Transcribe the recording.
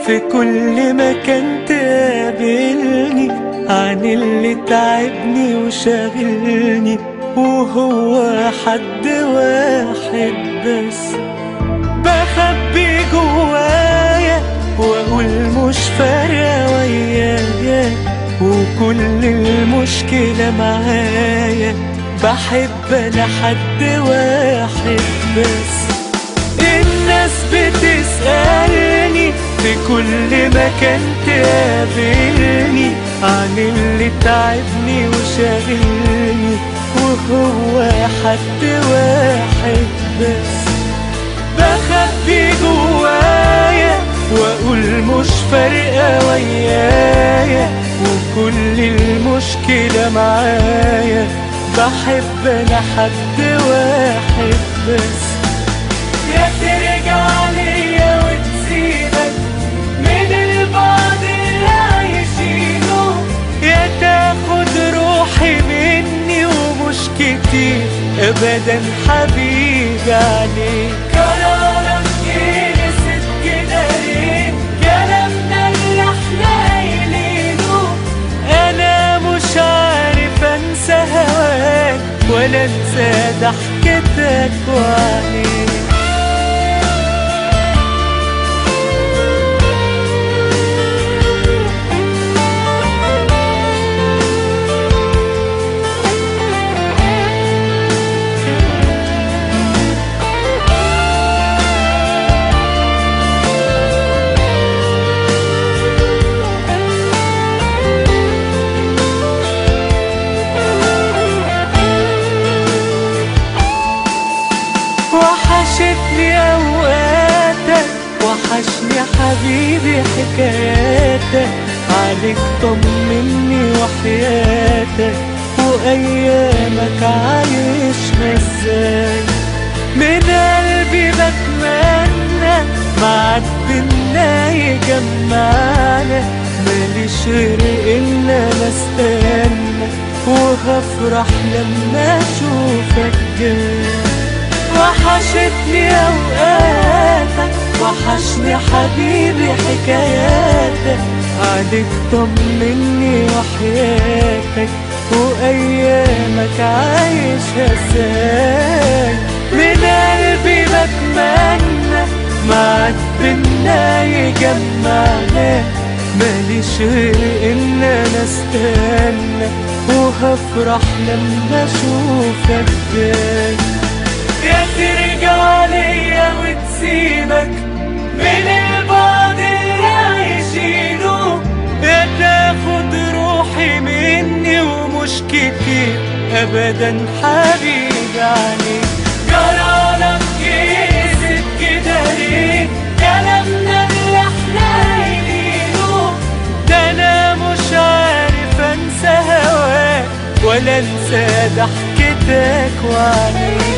في كل مكان تقابلني عن اللي تعبني وشاغلني وهو حد واحد بس بخبي جوايا واقول مش فارقة ويايا وكل المشكلة معايا بحب انا حد واحد بس الناس بتسألني في كل مكان تقابلني عن اللي تعبني وشاغلني وهو حد واحد بس بخبي جوايا واقول مش فارقة ويايا وكل المشكلة معايا بحب انا حد واحد بس يا ترجع ليا وتسيبك من البعض اللي عايشينه يا تاخد روحي مني ومش كتير ابدا حبيبي عليك قرارك يرست كده ليه كلامنا اللي احنا قايلينه انا مش عارف انسى هواك ولا انسى ضحكتك وعينيك وحشتني اوقاتك وحشني حبيبي حكاياتك عليك طمني وحياتك وايامك عايشها ازاي من قلبي بتمنى معاك بينا يجمعنا ماليش غير ان انا استنى وهفرح لما اشوفك جاي وحشتني اوقاتك وحشني حبيبي حكاياتك عليك طمني وحياتك وايامك عايشها ازاي من قلبي بتمنى معاك بينا يجمعنا ماليش غير ان انا استنى وهفرح لما اشوفك جاي يا ترجع ليا وتسيبك من البعض اللي عايشينه يا تاخد روحي مني ومش كتير ابدا حبيبي عليك جرالك كيست كده ليه كلامنا اللي احنا قايلينه ده انا مش عارف انسى هواك ولا انسى ضحكتك وعينيك